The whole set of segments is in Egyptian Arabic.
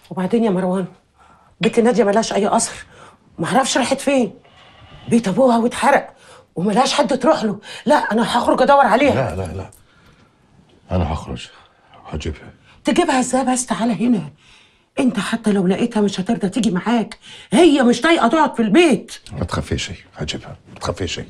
وبعدين يا مروان بنت ناديه ملهاش اي اثر معرفش راحت فين بيت ابوها واتحرق وملهاش حد تروح له لا انا هخرج ادور عليها لا لا لا انا هخرج هجيبها تجيبها ازاي بس تعالى هنا انت حتى لو لقيتها مش هترضى تيجي معاك هي مش طايقه تقعد في البيت ما تخافيش هجيبها ما تخافيش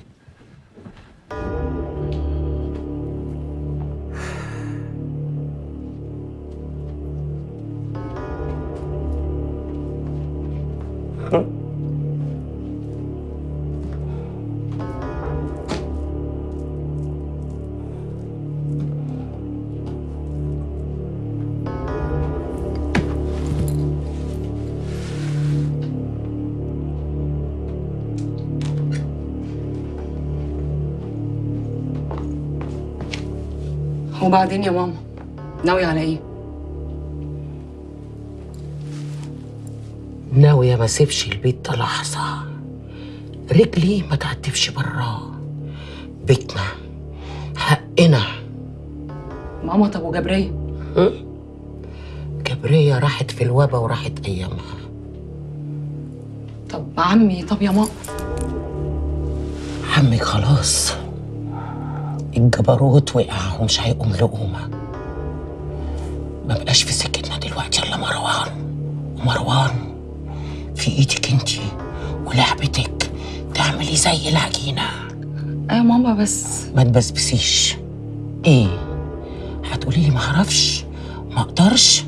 وبعدين يا ماما ناوية على ايه؟ ناوية ما سيبش البيت ده لحظة رجلي ما تعتبش براه بيتنا حقنا ماما طب وجبرية كبرية راحت في الوبا وراحت أيامها طب عمي طب يا ماما عمك خلاص الجبروت وقع ومش هيقوم لقومة ما بقاش في سكتنا دلوقتي الا مروان ومروان في ايدك انتي ولعبتك تعملي زي العجينة ايوه ماما بس ما تبسبسيش ايه هتقولي لي ما اعرفش ما اقدرش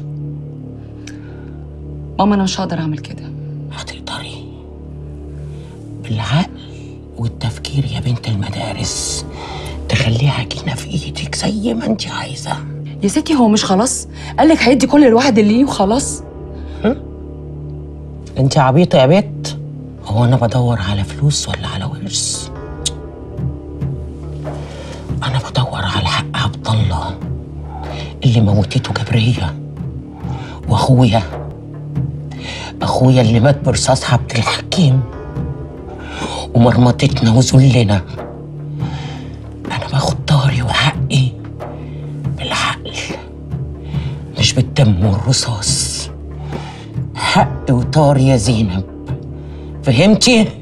ماما انا مش هقدر اعمل كده هتقدري بالعقل والتفكير يا بنت المدارس تخليها عجينة في ايدك زي ما انت عايزة يا ستي هو مش خلاص قالك هيدي كل الواحد اللي ليه وخلاص انت عبيطة يا بت هو انا بدور على فلوس ولا على ورث انا بدور على حق عبد الله اللي موتته جبرية واخويا اخويا اللي مات برصاص عبد الحكيم ومرمطتنا وذلنا انا باخد طاري وحقي بالعقل مش بالدم والرصاص حق وطار يا زينب فهمتي؟